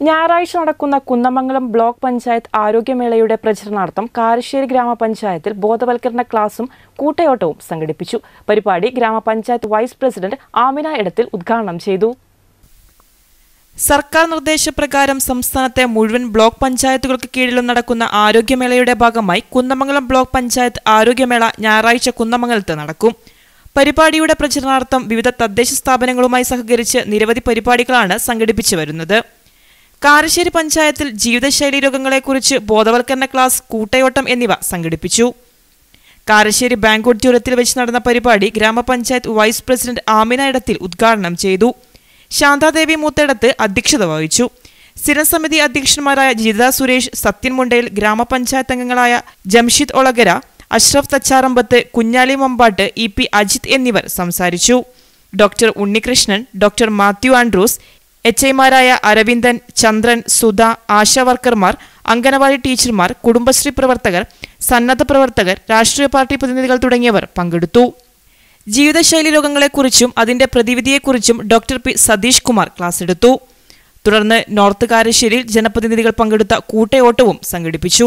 ഞായറാഴ്ച നടക്കുന്ന കുന്നമംഗലം ബ്ലോക്ക് പഞ്ചായത്ത് ആരോഗ്യമേളയുടെ പ്രചരണാർത്ഥം കാരശ്ശേരി ഗ്രാമപഞ്ചായത്തിൽ ബോധവൽക്കരണ ക്ലാസും കൂട്ടയോട്ടവും സംഘടിപ്പിച്ചു പരിപാടി ഗ്രാമപഞ്ചായത്ത് വൈസ് പ്രസിഡന്റ് ആമിന ഇടത്തിൽ ഉദ്ഘാടനം ചെയ്തു സർക്കാർ നിർദ്ദേശപ്രകാരം സംസ്ഥാനത്തെ മുഴുവൻ ബ്ലോക്ക് പഞ്ചായത്തുകൾക്ക് കീഴിലും നടക്കുന്ന ആരോഗ്യമേളയുടെ ഭാഗമായി കുന്നമംഗലം ബ്ലോക്ക് പഞ്ചായത്ത് ആരോഗ്യമേള ഞായറാഴ്ച കുന്നമംഗലത്ത് നടക്കും പരിപാടിയുടെ പ്രചരണാർത്ഥം വിവിധ തദ്ദേശ സ്ഥാപനങ്ങളുമായി സഹകരിച്ച് നിരവധി പരിപാടികളാണ് സംഘടിപ്പിച്ചു വരുന്നത് കാരശ്ശേരി പഞ്ചായത്തിൽ ജീവിതശൈലി രോഗങ്ങളെക്കുറിച്ച് ബോധവൽക്കരണ ക്ലാസ് കൂട്ടയോട്ടം എന്നിവ സംഘടിപ്പിച്ചു കാരശ്ശേരി ബാങ്ക് ഓഡിറ്റോറിയത്തിൽ വെച്ച് നടന്ന പരിപാടി ഗ്രാമപഞ്ചായത്ത് വൈസ് പ്രസിഡന്റ് ആമിന ഇടത്തിൽ ഉദ്ഘാടനം ചെയ്തു ശാന്താദേവി മൂത്തേടത്ത് അധ്യക്ഷത വഹിച്ചു സ്ഥിരം സമിതി അധ്യക്ഷന്മാരായ ജിത സുരേഷ് സത്യൻ മുണ്ടയിൽ ഗ്രാമപഞ്ചായത്ത് അംഗങ്ങളായ ജംഷിദ് ഒളകര അഷ്റഫ് തച്ചാറമ്പത്ത് കുഞ്ഞാലി മമ്പാട്ട് ഇ പി അജിത് എന്നിവർ സംസാരിച്ചു doctor Unnikrishnan doctor Mathew Andrews H ഐമാരായ അരവിന്ദൻ ചന്ദ്രൻ സുധ ആശാ വർക്കർമാർ അംഗനവാടി ടീച്ചർമാർ കുടുംബശ്രീ പ്രവർത്തകർ സന്നദ്ധ പ്രവർത്തകർ രാഷ്ട്രീയ പാർട്ടി പ്രതിനിധികൾ തുടങ്ങിയവർ പങ്കെടുത്തു ജീവിതശൈലി രോഗങ്ങളെക്കുറിച്ചും അതിന്റെ പ്രതിവിധിയെക്കുറിച്ചും doctor P Satheesh Kumar class എടുത്തു തുടർന്ന് നോർത്ത് കാരശ്ശേരിയിൽ ജനപ്രതിനിധികൾ പങ്കെടുത്ത കൂട്ടയോട്ടവും സംഘടിപ്പിച്ചു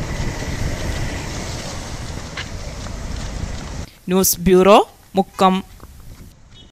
ന്യൂസ് ബ്യൂറോ മുക്കം